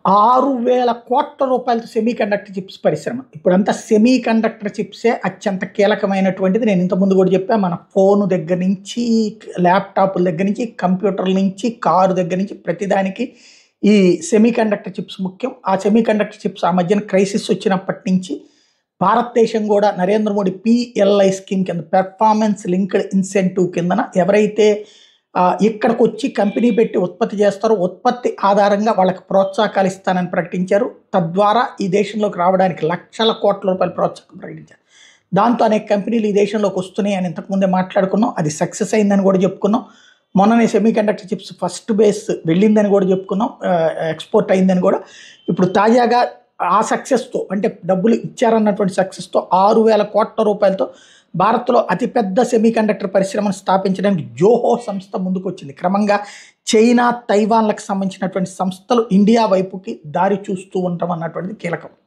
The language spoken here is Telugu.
ఆరు వేల కోట్ల రూపాయలతో సెమీ కండక్టర్ చిప్స్ పరిశ్రమ ఇప్పుడంతా సెమీ కండక్టర్ చిప్సే అత్యంత కీలకమైనటువంటిది నేను ఇంతకుముందు కూడా చెప్పా మన ఫోన్ దగ్గర నుంచి ల్యాప్టాప్ల దగ్గర నుంచి కంప్యూటర్ల నుంచి కారు దగ్గర నుంచి ప్రతిదానికి ఈ సెమీ కండక్టర్ చిప్స్ ముఖ్యం ఆ సెమీ కండక్టర్ చిప్స్ ఆ మధ్యన క్రైసిస్ వచ్చినప్పటి నుంచి భారతదేశం కూడా నరేంద్ర మోడీ పిఎల్ఐ స్కీమ్ కింద పెర్ఫార్మెన్స్ లింక్డ్ ఇన్సెంటివ్ కిందన ఎవరైతే ఆ, ఇక్కడికి వచ్చి కంపెనీ పెట్టి ఉత్పత్తి చేస్తారో ఉత్పత్తి ఆధారంగా వాళ్ళకి ప్రోత్సాహకాలు ఇస్తానని ప్రకటించారు తద్వారా ఈ దేశంలోకి రావడానికి లక్షల కోట్ల రూపాయల ప్రోత్సాహం ప్రకటించారు దాంతో అనేక కంపెనీలు ఈ దేశంలోకి వస్తున్నాయి అని ఇంతకుముందే మాట్లాడుకున్నాం అది సక్సెస్ అయిందని కూడా చెప్పుకున్నాం మొన్ననే semiconductor chips first base వెళ్ళిందని కూడా చెప్పుకున్నాం ఎక్స్పోర్ట్ అయిందని కూడా ఇప్పుడు తాజాగా ఆ సక్సెస్తో అంటే డబ్బులు ఇచ్చారన్నటువంటి సక్సెస్తో ఆరు వేల కోట్ల రూపాయలతో భారత్లో అతిపెద్ద సెమీ కండక్టర్ పరిశ్రమను స్థాపించడానికి జోహో సంస్థ ముందుకు వచ్చింది క్రమంగా చైనా తైవాన్లకు సంబంధించినటువంటి సంస్థలు ఇండియా వైపుకి దారి చూస్తూ ఉంటాం అన్నటువంటిది కీలకం